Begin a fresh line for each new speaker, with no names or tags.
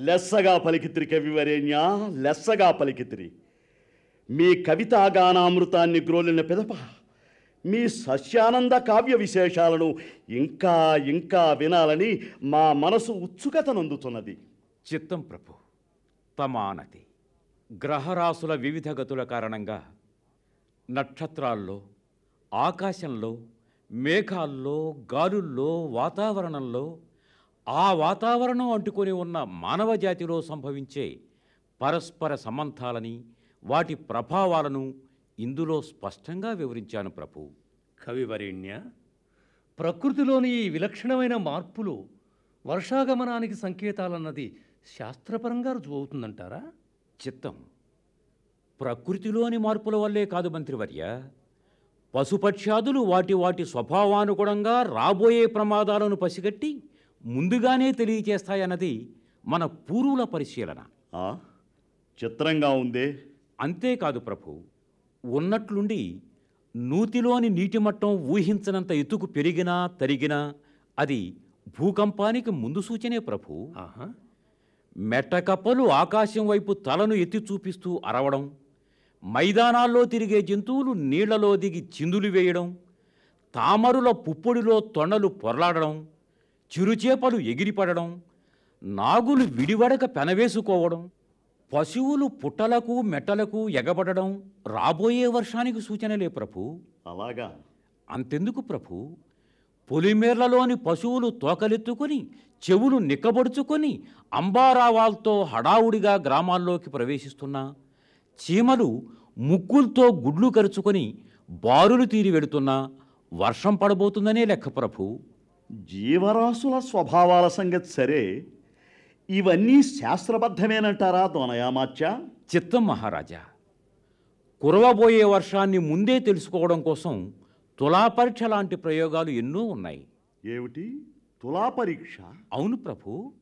లెస్సగా పలికితిరి కవివరేణ్య లెస్సగా పలికితిరి మీ కవితాగానామృతాన్ని గ్రోలిన పిదప మీ సస్యానంద కావ్య విశేషాలను ఇంకా ఇంకా వినాలని మా మనసు ఉత్సుకతనందుతున్నది
చిత్తం ప్రభు తమానతి గ్రహరాశుల వివిధ గతుల కారణంగా నక్షత్రాల్లో ఆకాశంలో మేఘాల్లో గాలుల్లో వాతావరణంలో ఆ వాతావరణం అంటుకొని ఉన్న మానవ జాతిలో సంభవించే పరస్పర సంబంధాలని వాటి ప్రభావాలను ఇందులో స్పష్టంగా వివరించాను ప్రభు
కవివరేణ్య ప్రకృతిలోని ఈ విలక్షణమైన మార్పులు వర్షాగమనానికి సంకేతాలన్నది శాస్త్రపరంగా రుజువు అవుతుందంటారా
చిత్తం ప్రకృతిలోని మార్పుల వల్లే కాదు మంత్రివర్య పశుపక్ష్యాదులు వాటి వాటి స్వభావానుగుణంగా రాబోయే ప్రమాదాలను పసిగట్టి ముందుగానే తెలియచేస్తాయన్నది మన పూర్వుల పరిశీలన
ఆ, చిత్రంగా ఉందే
అంతేకాదు ప్రభు ఉన్నట్లుండి నూతిలోని నీటి మట్టం ఊహించనంత ఎత్తుకు పెరిగినా తరిగినా అది భూకంపానికి ముందు సూచనే ప్రభు
ఆహా
మెట్టకప్పలు ఆకాశం వైపు తలను ఎత్తి చూపిస్తూ అరవడం మైదానాల్లో తిరిగే జంతువులు నీళ్లలో దిగి చిందులు వేయడం తామరుల పుప్పొడిలో తొండలు పొరలాడడం చిరుచేపలు ఎగిరిపడడం నాగులు విడివడక పెనవేసుకోవడం పశువులు పుట్టలకు మెట్టలకు ఎగబడడం రాబోయే వర్షానికి సూచనలే ప్రభు
అలాగా
అంతెందుకు ప్రభు పొలిమేర్లలోని పశువులు తోకలెత్తుకొని చెవులు నిక్కబడుచుకొని అంబారావాల్తో హడావుడిగా గ్రామాల్లోకి ప్రవేశిస్తున్నా చీమలు ముక్కులతో గుడ్లు కరుచుకొని బారులు తీరి వెడుతున్నా వర్షం పడబోతుందనే లెక్క ప్రభు
జీవరాశుల స్వభావాల సంగతి సరే ఇవన్నీ శాస్త్రబద్ధమేనంటారా దోనయామాచ్య
చిత్తం మహారాజా కురవబోయే వర్షాన్ని ముందే తెలుసుకోవడం కోసం తులాపరీక్ష లాంటి ప్రయోగాలు ఎన్నో ఉన్నాయి
ఏమిటి తులా పరీక్ష
అవును ప్రభు